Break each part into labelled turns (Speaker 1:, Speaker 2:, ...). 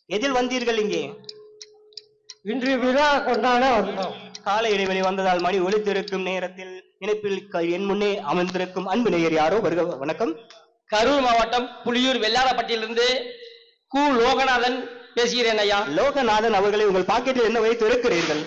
Speaker 1: எதில் வந்தீர்கள் இங்கே
Speaker 2: இன்று விழா கொண்டாட வந்தோம்
Speaker 1: கால இடைவெளி வந்ததால் மணி ஒலித்திருக்கும் நேரத்தில் இணைப்பில் க- என் முன்னே அமர்ந்திருக்கும் அன்பு நேயர் யாரோ வருக வணக்கம்
Speaker 2: கரூர் மாவட்டம் புலியூர் வெள்ளாரப்பட்டியிலிருந்து கு லோகநாதன் பேசுகிறேன் ஐயா
Speaker 1: லோகநாதன் அவர்களை உங்கள் பாக்கெட்டில் என்ன வைத்து இருக்கிறீர்கள்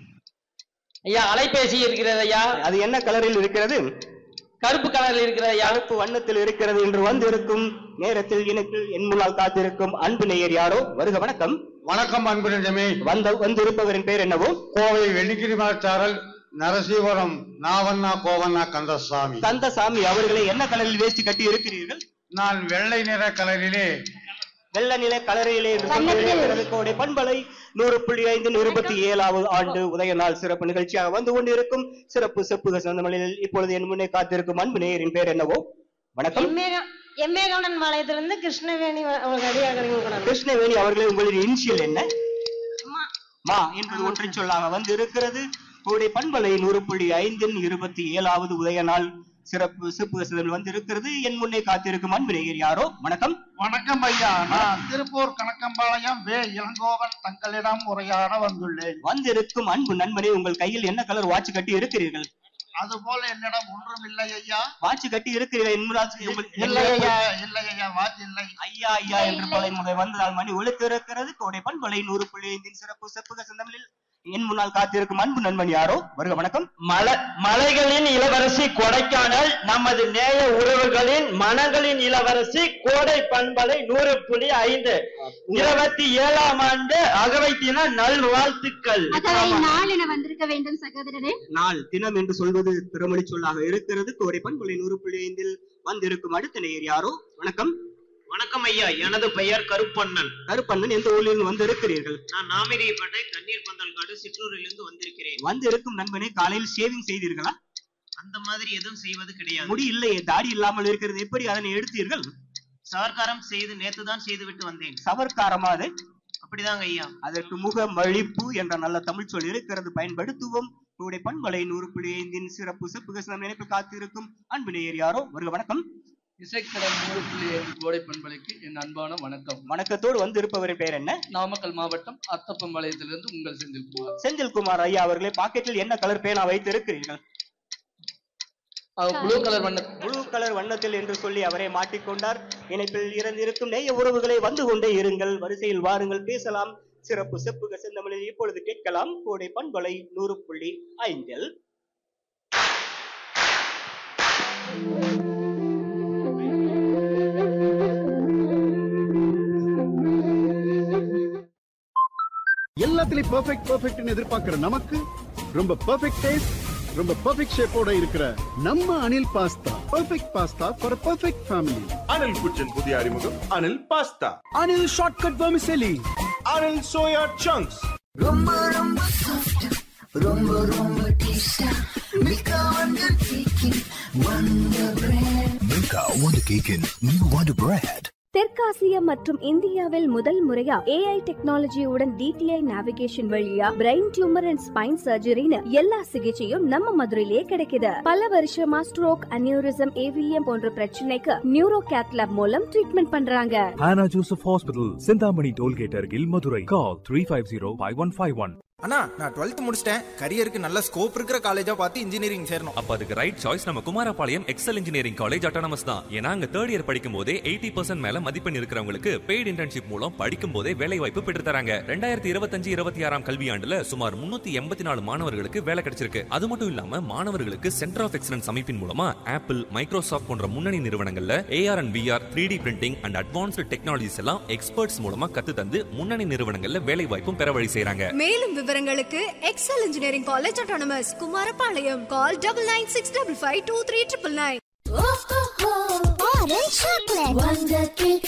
Speaker 2: ஐயா அலைபேசி இருக்கிறது ஐயா
Speaker 1: அது என்ன கலரில் இருக்கிறது
Speaker 2: கருப்பு கலரில் இருக்கிறது ஐயா
Speaker 1: கருப்பு வண்ணத்தில் இருக்கிறது என்று வந்திருக்கும் நேரத்தில் இணைப்பில் என் முன்னால் காத்திருக்கும் அன்பு நேயர் யாரோ வருக வணக்கம்
Speaker 3: வணக்கம் அன்பு நெஞ்சமே
Speaker 1: வந்த வந்திருப்பவரின் பெயர் என்னவோ
Speaker 3: கோவை வெள்ளிக்கிரிமாச்சாரல் நரசீவரம் நாவண்ணா கோவண்ணா கந்தசாமி
Speaker 1: கந்தசாமி அவர்களை என்ன கலரில் வேஷ்டி கட்டி இருக்கிறீர்கள்
Speaker 3: நான் வெள்ளை நிற கலரிலே
Speaker 1: வெள்ள நில கலரையிலே என்று சொல்லியிருக்கிறது கோடை பண்பலை நூறு புள்ளி ஐந்து இருபத்தி ஏழாவது ஆண்டு உதய நாள் சிறப்பு நிகழ்ச்சியாக வந்து கொண்டிருக்கும் சிறப்பு செப்புக சொந்தமலில் இப்பொழுது என் முன்னே காத்திருக்கும் அன்பு நேயரின் பேர் என்னவோ வணக்கம்
Speaker 4: எம்மேக- எம்மேகவுண்டன் பாளையத்திலிருந்து கிருஷ்ணவேணி வ- அவங்க அடியாகிறீங்க
Speaker 1: கிருஷ்ணவேணி அவர்களே உங்களின் இனிஷியல் என்ன
Speaker 4: அம்மா
Speaker 1: மா என்பது ஒன்றை சொல்லாக வந்து இருக்கிறது கோடை பண்பலை நூறு புள்ளி ஐந்தின் இருபத்தி ஏழாவது உதய நாள் சிறப்பு சிறப்பு சிதல் வந்து இருக்கிறது என் முன்னே காத்திருக்கும் அன்பு நேயர் யாரோ வணக்கம்
Speaker 3: வணக்கம் ஐயா நான் திருப்பூர் கணக்கம்பாளையம் வே இளங்கோவன் தங்களிடம் உரையாட வந்துள்ளேன்
Speaker 1: வந்திருக்கும் அன்பு நண்பனே உங்கள் கையில் என்ன கலர் வாட்ச் கட்டி இருக்கிறீர்கள்
Speaker 3: அதுபோல என்னிடம் ஒன்றும் இல்லை ஐயா
Speaker 1: வாட்ச் கட்டி இருக்கிறீர்கள் என்பதால் உங்கள்-
Speaker 3: இல்லை ஐயா இல்லை ஐயா வாட்ச் இல்லை
Speaker 1: ஐயா ஐயா என்று பல முறை வந்ததால் மணி ஒழுத்து இருக்கிறது கோடை பண்பலை நூறு புள்ளி ஐந்தின் சிறப்பு செப்புக சிந்தமிழில் என் முன்னால் காத்திருக்கும் அன்பு நண்பன் யாரோ வருக வணக்கம்
Speaker 2: மலை மலைகளின் இளவரசி கொடைக்கானல் நமது நேய உறவுகளின் மனங்களின் இளவரசி கோடை பண்பலை நூறு புள்ளி ஐந்து இருபத்தி ஏழாம் ஆண்டு அகவை தின நல்வாழ்த்துக்கள்
Speaker 5: அகவை நாள் என வந்திருக்க வேண்டும் சகோதரரே
Speaker 1: நாள் தினம் என்று சொல்வது பிறமொழி சொல்லாக இருக்கிறது கோடை பண்பலை நூறு புள்ளி ஐந்தில் வந்திருக்கும் அடுத்த நேயர் யாரோ வணக்கம்
Speaker 6: வணக்கம் ஐயா எனது பெயர் கருப்பண்ணன்
Speaker 1: கருப்பண்ணன் எந்த ஊரில் வந்து இருக்கிறீர்கள்
Speaker 6: நான் நாமினிப்பேட்டை தண்ணீர் பந்தல்காடு சிற்றூரிலிருந்து வந்திருக்கிறேன்
Speaker 1: வந்திருக்கும் நண்பனே காலையில் ஷேவிங் செய்தீர்களா
Speaker 6: அந்த மாதிரி எதுவும் செய்வது கிடையாது
Speaker 1: முடி இல்லையே தாடி இல்லாமல் இருக்கிறது எப்படி அதனை எடுத்தீர்கள்
Speaker 6: சவர்க்காரம் செய்து நேத்து தான் செய்து விட்டு வந்தேன்
Speaker 1: சவர்க்காரமா அது
Speaker 6: அப்படிதாங்க ஐயா
Speaker 1: அதற்கு முக மழிப்பு என்ற நல்ல தமிழ் சொல் இருக்கிறது பயன்படுத்துவோம் உங்களுடைய பண்பலை நூறு புள்ளி ஐந்தின் சிறப்பு செப்புக சில நினைப்பு காத்திருக்கும் அன்பு நேயர் யாரோ வருக வணக்கம்
Speaker 7: இசைக்கடல் நூறு புள்ளி ஐந்து கோடை பண்பலைக்கு என் அன்பான வணக்கம்
Speaker 1: வணக்கத்தோடு வந்திருப்பவரின் பெயர் என்ன
Speaker 7: நாமக்கல் மாவட்டம் அத்தப்பம்பாளையத்திலிருந்து உங்கள் செந்தில்குமார்
Speaker 1: செந்தில்குமார் ஐயா அவர்களே பாக்கெட்டில் என்ன கலர் பேனா வைத்து இருக்கிறீர்கள்
Speaker 7: ப்ளூ கலர் வண்ண
Speaker 1: ப்ளூ கலர் வண்ணத்தில் என்று சொல்லி அவரை மாட்டிக்கொண்டார் இணைப்பில் இறந்திருக்கும் நேய உறவுகளை வந்து கொண்டே இருங்கள் வரிசையில் வாருங்கள் பேசலாம் சிறப்பு செப்புக செந்தமிழில் இப்பொழுது கேட்கலாம் கோடை பண்பலை நூறு புள்ளி ஐந்தில்
Speaker 8: எல்லாத்துலயும் பெர்ஃபெக்ட் பெர்ஃபெக்ட்னு எதிர்பார்க்கிற நமக்கு ரொம்ப பெர்ஃபெக்ட் டேஸ்ட் ரொம்ப பெர்ஃபெக்ட் ஷேப்போட இருக்கிற நம்ம Anil pasta perfect pasta for perfect family
Speaker 9: Anil kitchen புதிய அறிமுகம் Anil pasta
Speaker 8: Anil shortcut vermicelli
Speaker 9: Anil soya chunks
Speaker 5: தெற்காசியா மற்றும் இந்தியாவில் முதல் முறையா ஏஐ டெக்னாலஜியுடன் டிடிஐ நேவிகேஷன் வழியா பிரெயின் டியூமர் அண்ட் ஸ்பைன் சர்ஜரின்னு எல்லா சிகிச்சையும் நம்ம மதுரையிலேயே கிடைக்குது பல வருஷமா ஸ்ட்ரோக் அனியூரிசம் ஏவிஎம் போன்ற பிரச்சனைக்கு நியூரோ கேத்லாப் மூலம் ட்ரீட்மெண்ட் பண்றாங்க
Speaker 10: Hannah Joseph Hospital, Sindhamani Tollgate Argil, Madurai. Call 350-5151.
Speaker 11: அண்ணா நான் டுவெல்த் முடிச்சிட்டேன் கரியருக்கு நல்ல ஸ்கோப் இருக்கிற காலேஜா பார்த்து இன்ஜினியரிங் சேரணும்
Speaker 12: அப்ப அதுக்கு ரைட் சாய்ஸ் நம்ம Kumarapalayam Excel engineering college autonomous தான் ஏன்னா அங்க தேர்ட் இயர் படிக்கும் போதே எயிட்டி பர்சன்ட் மேல மதிப்பெண் இருக்கிறவங்களுக்கு பெய்டு இன்டர்ன்ஷிப் மூலம் படிக்கும் போதே வேலை வாய்ப்பு பெற்று தராங்க ரெண்டாயிரத்தி இருபத்தஞ்சு இருபத்தி ஆறாம் கல்வியாண்டுல சுமார் முன்னூத்தி எண்பத்தி நாலு மாணவர்களுக்கு வேலை கிடைச்சிருக்கு அது மட்டும் இல்லாம மாணவர்களுக்கு சென்டர் ஆஃப் எக்ஸலன்ஸ் அமைப்பின் மூலமா ஆப்பிள் மைக்ரோசாஃப்ட் போன்ற முன்னணி நிறுவனங்கள்ல AR and VR three D printing and advanced technologies எல்லாம் எக்ஸ்பர்ட்ஸ் மூலமா கத்து தந்து முன்னணி நிறுவனங்கள்ல வேலை வாய்ப்பும் பெற வழி செய்றாங்க
Speaker 5: மேலும் விவரங்களுக்கு Excel engineering college autonomous Kumarapalayam call double nine six double five two three triple nine
Speaker 4: Orange chocolate. Wonder cake.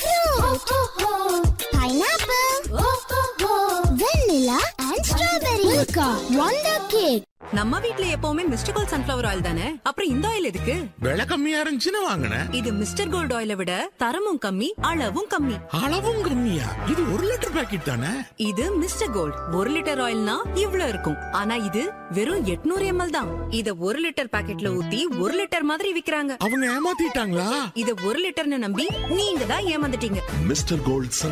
Speaker 4: Pineapple. Vanilla and strawberry. Milka. Wonder cake.
Speaker 5: நம்ம வீட்ல எப்பவுமே மிஸ்டர் கோல்ட் சன்ஃபிளவர் ஆயில் தானே அப்புறம் இந்த ஆயில் எதுக்கு
Speaker 9: விலை கம்மியா இருந்துச்சுன்னு வாங்கினேன்
Speaker 5: இது மிஸ்டர் கோல்ட் ஆயிலை விட தரமும் கம்மி அளவும் கம்மி
Speaker 9: அளவும் கம்மியா இது ஒரு லிட்டர் பாக்கெட் தானே
Speaker 5: இது மிஸ்டர் கோல்ட் ஒரு லிட்டர் ஆயில்னா இவ்ளோ இருக்கும் ஆனா இது வெறும் 800 எம்எல் தான் இத ஒரு லிட்டர் பாக்கெட்ல ஊத்தி ஒரு லிட்டர் மாதிரி விக்கிறாங்க
Speaker 9: அவங்க ஏமாத்திட்டாங்களா
Speaker 5: இத ஒரு லிட்டர்னு நம்பி நீங்க தான் ஏமாந்துட்டீங்க
Speaker 9: மிஸ்டர் கோல்ட்